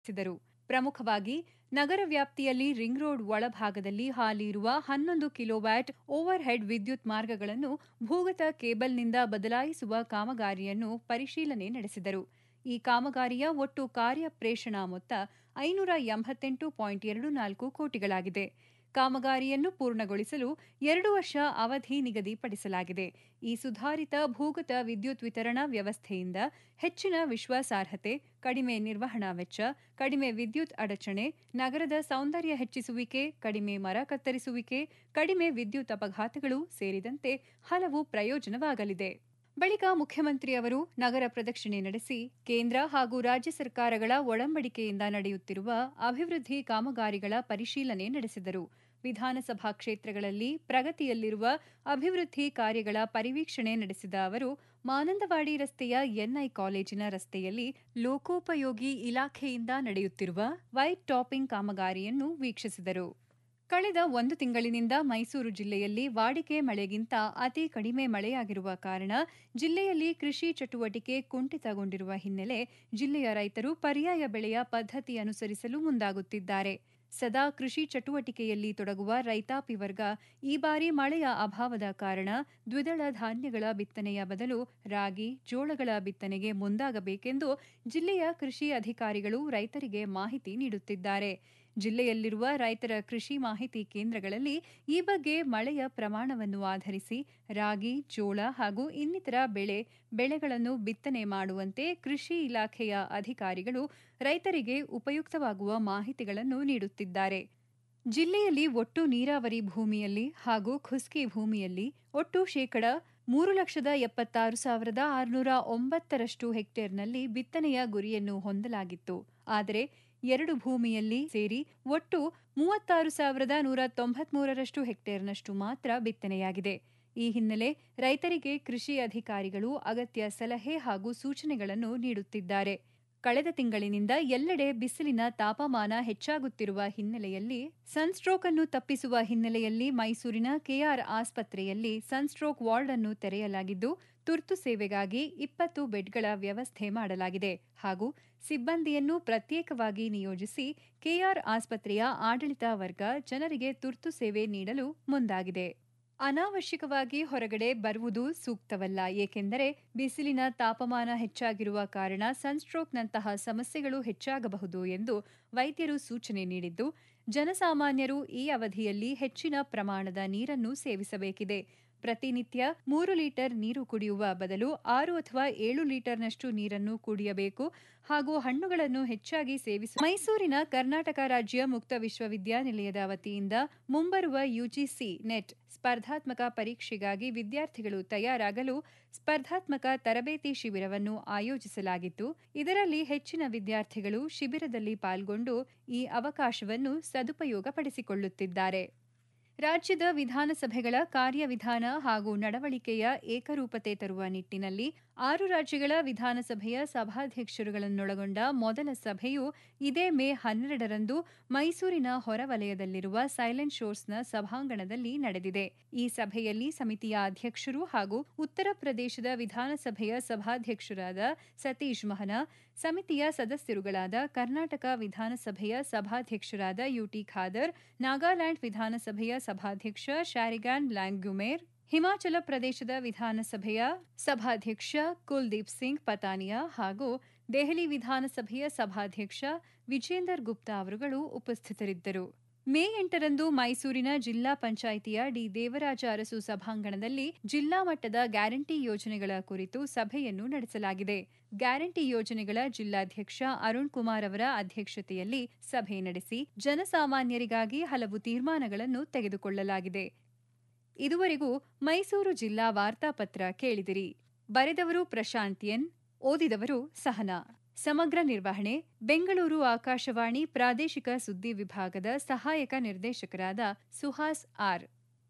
ತಿಳಿಸಿದರು ಪ್ರಮುಖವಾಗಿ ನಗರ ವ್ಯಾಪ್ತಿಯಲ್ಲಿ ರಿಂಗ್ ರೋಡ್ ಒಳಭಾಗದಲ್ಲಿ ಹಾಲಿ ಇರುವ ಹನ್ನೊಂದು ಕಿಲೋವ್ಯಾಟ್ ಓವರ್ ಹೆಡ್ ವಿದ್ಯುತ್ ಮಾರ್ಗಗಳನ್ನು ಭೂಗತ ಕೇಬಲ್ನಿಂದ ಬದಲಾಯಿಸುವ ಕಾಮಗಾರಿಯನ್ನು ಪರಿಶೀಲನೆ ನಡೆಸಿದರು ಈ ಕಾಮಗಾರಿಯ ಒಟ್ಟು ಕಾರ್ಯ ಪ್ರೇಷಣ ಮೊತ್ತ ಐನೂರ ಎಂಬತ್ತೆಂಟು ಪಾಯಿಂಟ್ ಎರಡು ನಾಲ್ಕು ಕೋಟಿಗಳಾಗಿದೆ ಕಾಮಗಾರಿಯನ್ನು ಪೂರ್ಣಗೊಳಿಸಲು ಎರಡು ವರ್ಷ ಅವಧಿ ನಿಗದಿಪಡಿಸಲಾಗಿದೆ ಈ ಸುಧಾರಿತ ಭೂಗತ ವಿದ್ಯುತ್ ವಿತರಣಾ ವ್ಯವಸ್ಥೆಯಿಂದ ಹೆಚ್ಚಿನ ವಿಶ್ವಾಸಾರ್ಹತೆ ಕಡಿಮೆ ನಿರ್ವಹಣಾ ವೆಚ್ಚ ಕಡಿಮೆ ವಿದ್ಯುತ್ ಅಡಚಣೆ ನಗರದ ಸೌಂದರ್ಯ ಹೆಚ್ಚಿಸುವಿಕೆ ಕಡಿಮೆ ಮರ ಕತ್ತರಿಸುವಿಕೆ ಕಡಿಮೆ ವಿದ್ಯುತ್ ಅಪಘಾತಗಳು ಸೇರಿದಂತೆ ಹಲವು ಪ್ರಯೋಜನವಾಗಲಿದೆ ಬಳಿಕ ಮುಖ್ಯಮಂತ್ರಿ ಅವರು ನಗರ ಪ್ರದಕ್ಷಿಣೆ ನಡೆಸಿ ಕೇಂದ್ರ ಹಾಗೂ ರಾಜ್ಯ ಸರ್ಕಾರಗಳ ಒಡಂಬಡಿಕೆಯಿಂದ ನಡೆಯುತ್ತಿರುವ ಅಭಿವೃದ್ಧಿ ಕಾಮಗಾರಿಗಳ ಪರಿಶೀಲನೆ ನಡೆಸಿದರು ವಿಧಾನಸಭಾ ಕ್ಷೇತ್ರಗಳಲ್ಲಿ ಪ್ರಗತಿಯಲ್ಲಿರುವ ಅಭಿವೃದ್ಧಿ ಕಾರ್ಯಗಳ ಪರಿವೀಕ್ಷಣೆ ನಡೆಸಿದ ಅವರು ಮಾನಂದವಾಡಿ ರಸ್ತೆಯ ಎನ್ಐ ಕಾಲೇಜಿನ ರಸ್ತೆಯಲ್ಲಿ ಲೋಕೋಪಯೋಗಿ ಇಲಾಖೆಯಿಂದ ನಡೆಯುತ್ತಿರುವ ವೈಟ್ ಟಾಪಿಂಗ್ ಕಾಮಗಾರಿಯನ್ನು ವೀಕ್ಷಿಸಿದರು ಕಳೆದ ಒಂದು ತಿಂಗಳಿನಿಂದ ಮೈಸೂರು ಜಿಲ್ಲೆಯಲ್ಲಿ ವಾಡಿಕೆ ಮಳೆಗಿಂತ ಅತಿ ಕಡಿಮೆ ಮಳೆಯಾಗಿರುವ ಕಾರಣ ಜಿಲ್ಲೆಯಲ್ಲಿ ಕೃಷಿ ಚಟುವಟಿಕೆ ಕುಂಠಿತಗೊಂಡಿರುವ ಹಿನ್ನೆಲೆ ಜಿಲ್ಲೆಯ ರೈತರು ಪರ್ಯಾಯ ಬೆಳೆಯ ಪದ್ಧತಿ ಅನುಸರಿಸಲು ಮುಂದಾಗುತ್ತಿದ್ದಾರೆ ಸದಾ ಕೃಷಿ ಚಟುವಟಿಕೆಯಲ್ಲಿ ತೊಡಗುವ ರೈತಾಪಿ ವರ್ಗ ಈ ಬಾರಿ ಮಳೆಯ ಅಭಾವದ ಕಾರಣ ದ್ವಿದಳ ಧಾನ್ಯಗಳ ಬಿತ್ತನೆಯ ಬದಲು ರಾಗಿ ಜೋಳಗಳ ಬಿತ್ತನೆಗೆ ಮುಂದಾಗಬೇಕೆಂದು ಜಿಲ್ಲೆಯ ಕೃಷಿ ಅಧಿಕಾರಿಗಳು ರೈತರಿಗೆ ಮಾಹಿತಿ ನೀಡುತ್ತಿದ್ದಾರೆ ಜಿಲ್ಲೆಯಲ್ಲಿರುವ ರೈತರ ಕೃಷಿ ಮಾಹಿತಿ ಕೇಂದ್ರಗಳಲ್ಲಿ ಈ ಬಗ್ಗೆ ಮಳೆಯ ಪ್ರಮಾಣವನ್ನು ಆಧರಿಸಿ ರಾಗಿ ಜೋಳ ಹಾಗೂ ಇನ್ನಿತರ ಬೆಳೆ ಬೆಳೆಗಳನ್ನು ಬಿತ್ತನೆ ಮಾಡುವಂತೆ ಕೃಷಿ ಇಲಾಖೆಯ ಅಧಿಕಾರಿಗಳು ರೈತರಿಗೆ ಉಪಯುಕ್ತವಾಗುವ ಮಾಹಿತಿಗಳನ್ನು ನೀಡುತ್ತಿದ್ದಾರೆ ಜಿಲ್ಲೆಯಲ್ಲಿ ಒಟ್ಟು ನೀರಾವರಿ ಭೂಮಿಯಲ್ಲಿ ಹಾಗೂ ಖುಸ್ಕಿ ಭೂಮಿಯಲ್ಲಿ ಒಟ್ಟು ಶೇಕಡ ಮೂರು ಲಕ್ಷದ ಎಪ್ಪತ್ತಾರು ಸಾವಿರದ ಆರುನೂರ ಒಂಬತ್ತರಷ್ಟು ಹೆಕ್ಟೇರ್ನಲ್ಲಿ ಬಿತ್ತನೆಯ ಗುರಿಯನ್ನು ಹೊಂದಲಾಗಿತ್ತು ಆದರೆ ಎರಡು ಭೂಮಿಯಲ್ಲಿ ಸೇರಿ ಒಟ್ಟು ಮೂವತ್ತಾರು ಸಾವಿರದ ನೂರ ತೊಂಬತ್ಮೂರರಷ್ಟು ಹೆಕ್ಟೇರ್ನಷ್ಟು ಮಾತ್ರ ಬಿತ್ತನೆಯಾಗಿದೆ ಈ ಹಿನ್ನೆಲೆ ರೈತರಿಗೆ ಕೃಷಿ ಅಧಿಕಾರಿಗಳು ಅಗತ್ಯ ಸಲಹೆ ಹಾಗೂ ಸೂಚನೆಗಳನ್ನು ನೀಡುತ್ತಿದ್ದಾರೆ ಕಳೆದ ತಿಂಗಳಿನಿಂದ ಎಲ್ಲೆಡೆ ಬಿಸಿಲಿನ ತಾಪಮಾನ ಹೆಚ್ಚಾಗುತ್ತಿರುವ ಹಿನ್ನೆಲೆಯಲ್ಲಿ ಸನ್ಸ್ಟ್ರೋಕ್ ಅನ್ನು ತಪ್ಪಿಸುವ ಹಿನ್ನೆಲೆಯಲ್ಲಿ ಮೈಸೂರಿನ ಕೆಆರ್ ಆಸ್ಪತ್ರೆಯಲ್ಲಿ ಸನ್ಸ್ಟ್ರೋಕ್ ವಾರ್ಡ್ ಅನ್ನು ತೆರೆಯಲಾಗಿದ್ದು ತುರ್ತು ಸೇವೆಗಾಗಿ ಇಪ್ಪತ್ತು ಬೆಡ್ಗಳ ವ್ಯವಸ್ಥೆ ಮಾಡಲಾಗಿದೆ ಹಾಗೂ ಸಿಬ್ಬಂದಿಯನ್ನು ಪ್ರತ್ಯೇಕವಾಗಿ ನಿಯೋಜಿಸಿ ಕೆಆರ್ ಆಸ್ಪತ್ರೆಯ ಆಡಳಿತ ವರ್ಗ ಜನರಿಗೆ ತುರ್ತು ಸೇವೆ ನೀಡಲು ಮುಂದಾಗಿದೆ ಅನಾವಶ್ಯಕವಾಗಿ ಹೊರಗಡೆ ಬರುವುದು ಸೂಕ್ತವಲ್ಲ ಏಕೆಂದರೆ ಬಿಸಿಲಿನ ತಾಪಮಾನ ಹೆಚ್ಚಾಗಿರುವ ಕಾರಣ ಸನ್ಸ್ಟ್ರೋಕ್ನಂತಹ ಸಮಸ್ಯೆಗಳು ಹೆಚ್ಚಾಗಬಹುದು ಎಂದು ವೈದ್ಯರು ಸೂಚನೆ ನೀಡಿದ್ದು ಜನಸಾಮಾನ್ಯರು ಈ ಅವಧಿಯಲ್ಲಿ ಹೆಚ್ಚಿನ ಪ್ರಮಾಣದ ನೀರನ್ನು ಸೇವಿಸಬೇಕಿದೆ ಪ್ರತಿನಿತ್ಯ ಮೂರು ಲೀಟರ್ ನೀರು ಕುಡಿಯುವ ಬದಲು ಆರು ಅಥವಾ ಏಳು ಲೀಟರ್ನಷ್ಟು ನೀರನ್ನು ಕುಡಿಯಬೇಕು ಹಾಗೂ ಹಣ್ಣುಗಳನ್ನು ಹೆಚ್ಚಾಗಿ ಸೇವಿಸ ಮೈಸೂರಿನ ಕರ್ನಾಟಕ ರಾಜ್ಯ ಮುಕ್ತ ವಿಶ್ವವಿದ್ಯಾನಿಲಯದ ವತಿಯಿಂದ ಮುಂಬರುವ ಯುಜಿಸಿ ನೆಟ್ ಸ್ಪರ್ಧಾತ್ಮಕ ಪರೀಕ್ಷೆಗಾಗಿ ವಿದ್ಯಾರ್ಥಿಗಳು ತಯಾರಾಗಲು ಸ್ಪರ್ಧಾತ್ಮಕ ತರಬೇತಿ ಶಿಬಿರವನ್ನು ಆಯೋಜಿಸಲಾಗಿತ್ತು ಇದರಲ್ಲಿ ಹೆಚ್ಚಿನ ವಿದ್ಯಾರ್ಥಿಗಳು ಶಿಬಿರದಲ್ಲಿ ಪಾಲ್ಗೊಂಡು ಈ ಅವಕಾಶವನ್ನು ಸದುಪಯೋಗಪಡಿಸಿಕೊಳ್ಳುತ್ತಿದ್ದಾರೆ ರಾಜ್ಯದ ವಿಧಾನಸಭೆಗಳ ಕಾರ್ಯವಿಧಾನ ಹಾಗೂ ನಡವಳಿಕೆಯ ಏಕರೂಪತೆ ತರುವ ನಿಟ್ಟಿನಲ್ಲಿ ಆರು ರಾಜ್ಯಗಳ ವಿಧಾನಸಭೆಯ ಸಭಾಧ್ಯಕ್ಷರುಗಳನ್ನೊಳಗೊಂಡ ಮೊದಲ ಸಭೆಯು ಇದೇ ಮೇ ಹನ್ನೆರಡರಂದು ಮೈಸೂರಿನ ಹೊರವಲಯದಲ್ಲಿರುವ ಸೈಲೆಂಟ್ ಶೋರ್ಸ್ನ ಸಭಾಂಗಣದಲ್ಲಿ ನಡೆದಿದೆ ಈ ಸಭೆಯಲ್ಲಿ ಸಮಿತಿಯ ಅಧ್ಯಕ್ಷರು ಹಾಗೂ ಉತ್ತರ ಪ್ರದೇಶದ ವಿಧಾನಸಭೆಯ ಸಭಾಧ್ಯಕ್ಷರಾದ ಸತೀಶ್ ಮಹನ ಸಮಿತಿಯ ಸದಸ್ಯರುಗಳಾದ ಕರ್ನಾಟಕ ವಿಧಾನಸಭೆಯ ಸಭಾಧ್ಯಕ್ಷರಾದ ಯುಟಿ ಖಾದರ್ ನಾಗಾಲ್ಯಾಂಡ್ ವಿಧಾನಸಭೆಯ ಸಭಾಧ್ಯಕ್ಷ ಶಾರಿಗಾನ್ ಲ್ಯಾಂಗ್ಯುಮೇರ್ ಹಿಮಾಚಲ ಪ್ರದೇಶದ ವಿಧಾನಸಭೆಯ ಸಭಾಧ್ಯಕ್ಷ ಕುಲ್ದೀಪ್ ಸಿಂಗ್ ಪತಾನಿಯಾ ಹಾಗೂ ದೆಹಲಿ ವಿಧಾನಸಭೆಯ ಸಭಾಧ್ಯಕ್ಷ ವಿಜೇಂದರ್ ಗುಪ್ತಾ ಅವರುಗಳು ಉಪಸ್ಥಿತರಿದ್ದರು ಮೇ ಎಂಟರಂದು ಮೈಸೂರಿನ ಜಿಲ್ಲಾ ಪಂಚಾಯಿತಿಯ ಡಿ ದೇವರಾಜ ಅರಸು ಸಭಾಂಗಣದಲ್ಲಿ ಜಿಲ್ಲಾ ಮಟ್ಟದ ಗ್ಯಾರಂಟಿ ಯೋಜನೆಗಳ ಕುರಿತು ಸಭೆಯನ್ನು ನಡೆಸಲಾಗಿದೆ ಗ್ಯಾರಂಟಿ ಯೋಜನೆಗಳ ಜಿಲ್ಲಾಧ್ಯಕ್ಷ ಅರುಣ್ ಕುಮಾರ್ ಅವರ ಅಧ್ಯಕ್ಷತೆಯಲ್ಲಿ ಸಭೆ ನಡೆಸಿ ಜನಸಾಮಾನ್ಯರಿಗಾಗಿ ಹಲವು ತೀರ್ಮಾನಗಳನ್ನು ತೆಗೆದುಕೊಳ್ಳಲಾಗಿದೆ ಇದುವರೆಗೂ ಮೈಸೂರು ಜಿಲ್ಲಾ ವಾರ್ತಾಪತ್ರ ಕೇಳಿದಿರಿ ಬರೆದವರು ಪ್ರಶಾಂತ್ ಎನ್ ಓದಿದವರು ಸಹನಾ ಸಮಗ್ರ ನಿರ್ವಹಣೆ ಬೆಂಗಳೂರು ಆಕಾಶವಾಣಿ ಪ್ರಾದೇಶಿಕ ಸುದ್ದಿ ವಿಭಾಗದ ಸಹಾಯಕ ನಿರ್ದೇಶಕರಾದ ಸುಹಾಸ್ ಆರ್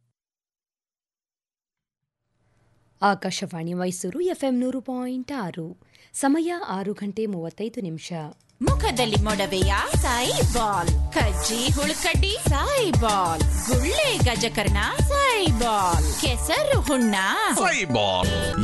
ಆಕಾಶವಾಣಿ ಮೈಸೂರು ಎಫ್ಎಂ ನೂರು ಪಾಯಿಂಟ್ ಆರು ಸಮಯ ಆರು ಗಂಟೆ ಮೂವತ್ತೈದು ನಿಮಿಷ ಮುಖದಲ್ಲಿ ಮೊಡವೆಯ ಸಾಯಿ ಬಾಲ್ ಕಜ್ಜಿ ಹುಳುಕಡ್ಡಿ ಸಾಯಿ ಬಾಲ್ ಗುಳ್ಳೆ ಗಜಕರ್ಣ ಸಾಯಿ ಬಾಲ್ ಕೆಸರು ಹುಣ್ಣ Fireball.